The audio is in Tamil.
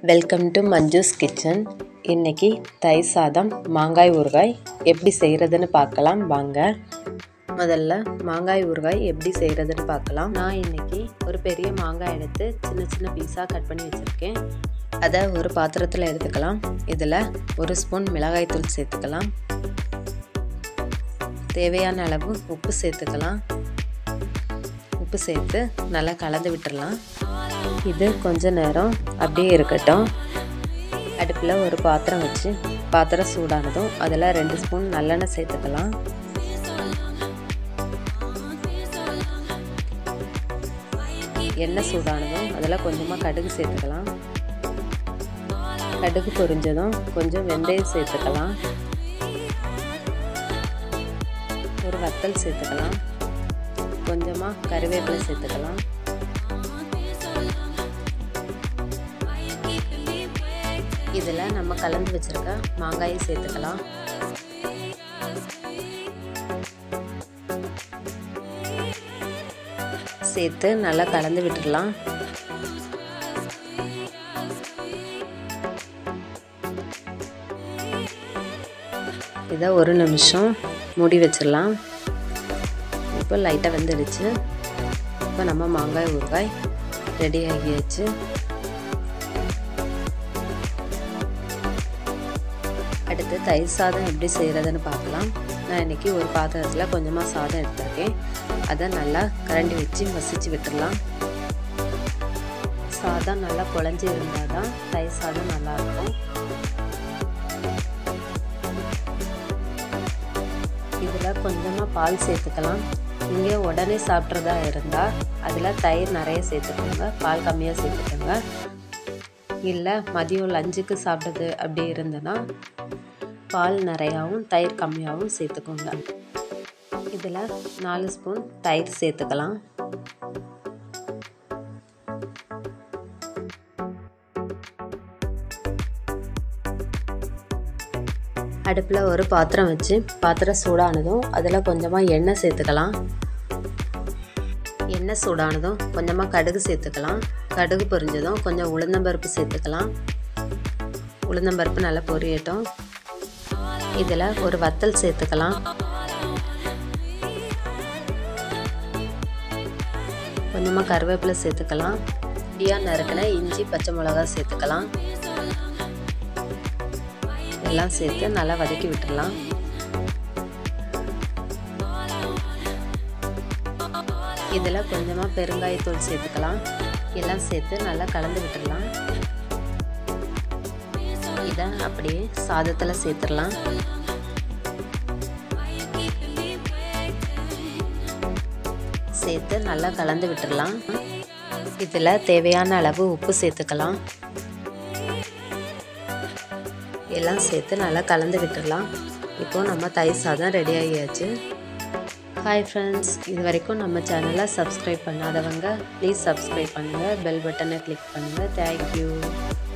வெல்கம் டு மஞ்சூஸ் கிச்சன் இன்னைக்கு தயிர் சாதம் மாங்காய் ஊறுகாய் எப்படி செய்கிறதுன்னு பார்க்கலாம் வாங்க முதல்ல மாங்காய் ஊறுகாய் எப்படி செய்கிறதுன்னு பார்க்கலாம் நான் இன்னைக்கு ஒரு பெரிய மாங்காய் எடுத்து சின்ன சின்ன பீஸாக கட் பண்ணி வச்சுருக்கேன் அதை ஒரு பாத்திரத்தில் எடுத்துக்கலாம் இதில் ஒரு ஸ்பூன் மிளகாய்த்தூள் சேர்த்துக்கலாம் தேவையான அளவு உப்பு சேர்த்துக்கலாம் உப்பு சேர்த்து நல்லா கலந்து விட்டுடலாம் இது கொஞ்ச நேரம் அப்படியே இருக்கட்டும் அடுப்பில் ஒரு பாத்திரம் வச்சு பாத்திரம் சூடானதும் அதில் ரெண்டு ஸ்பூன் நல்லெண்ணெய் சேர்த்துக்கலாம் எண்ணெய் சூடானதும் அதில் கொஞ்சமாக கடுகு சேர்த்துக்கலாம் கடுகு பொரிஞ்சதும் கொஞ்சம் வெந்தயம் சேர்த்துக்கலாம் ஒரு வத்தல் சேர்த்துக்கலாம் கொஞ்சமாக கருவேப்பிலை சேர்த்துக்கலாம் இதில் நம்ம கலந்து வச்சுருக்க மாங்காயை சேர்த்துக்கலாம் சேர்த்து நல்லா கலந்து விட்டுடலாம் இதை ஒரு நிமிஷம் மூடி வச்சிடலாம் இப்போ லைட்டாக வெந்துடுச்சு இப்போ நம்ம மாங்காய் ஊறுகாய் ரெடி ஆகியாச்சு அடுத்து தயிர் சாதம் எப்படி செய்கிறதுன்னு பார்க்கலாம் நான் இன்றைக்கி ஒரு பாத்திரத்தில் கொஞ்சமாக சாதம் எடுத்திருக்கேன் அதை நல்லா கரண்டி வச்சு மசிச்சு விட்டுடலாம் சாதம் நல்லா குழஞ்சி இருந்தால் தான் தயிர் சாதம் நல்லாயிருக்கும் இதில் கொஞ்சமாக பால் சேர்த்துக்கலாம் நீங்கள் உடனே சாப்பிட்றதா இருந்தால் அதில் தயிர் நிறைய சேர்த்துக்கோங்க பால் கம்மியாக சேர்த்துக்கோங்க இல்லை மதியம் லஞ்சுக்கு சாப்பிட்றது அப்படி இருந்ததுன்னா பால் நிறையாவும் தயிர் கம்மியாகவும் சேர்த்துக்கோங்க இதில் நாலு ஸ்பூன் தயிர் சேர்த்துக்கலாம் அடுப்பில் ஒரு பாத்திரம் வச்சு பாத்திரம் சூடானதும் அதில் கொஞ்சமாக எண்ணெய் சேர்த்துக்கலாம் எண்ணெய் சூடானதும் கொஞ்சமாக கடுகு சேர்த்துக்கலாம் கடுகு பொரிஞ்சதும் கொஞ்சம் உளுந்தம்பருப்பு சேர்த்துக்கலாம் உளுந்தம்பருப்பு நல்லா பொரியட்டும் இதில் ஒரு வத்தல் சேர்த்துக்கலாம் கொஞ்சமாக கருவேப்பிலை சேர்த்துக்கலாம் இடியா நறுக்கின இஞ்சி பச்சை மிளகா சேர்த்துக்கலாம் எல்லாம் சேர்த்து நல்லா வதக்கி விட்டுடலாம் இதில் கொஞ்சமாக பெருங்காயத்தூள் சேர்த்துக்கலாம் எல்லாம் சேர்த்து நல்லா கலந்து விட்டுடலாம் இதை அப்படியே சாதத்தில் சேர்த்துடலாம் சேர்த்து நல்லா கலந்து விட்டுடலாம் இதில் தேவையான அளவு உப்பு சேர்த்துக்கலாம் எல்லாம் சேர்த்து நல்லா கலந்து விட்டுடலாம் இப்போது நம்ம தயிர் சாதம் ரெடி ஆகியாச்சு ஹாய் ஃப்ரெண்ட்ஸ் இது வரைக்கும் நம்ம சேனலை சப்ஸ்கிரைப் பண்ணாதவங்க ப்ளீஸ் சப்ஸ்கிரைப் பண்ணுங்கள் பெல் பட்டனை கிளிக் பண்ணுங்கள் தேங்க்யூ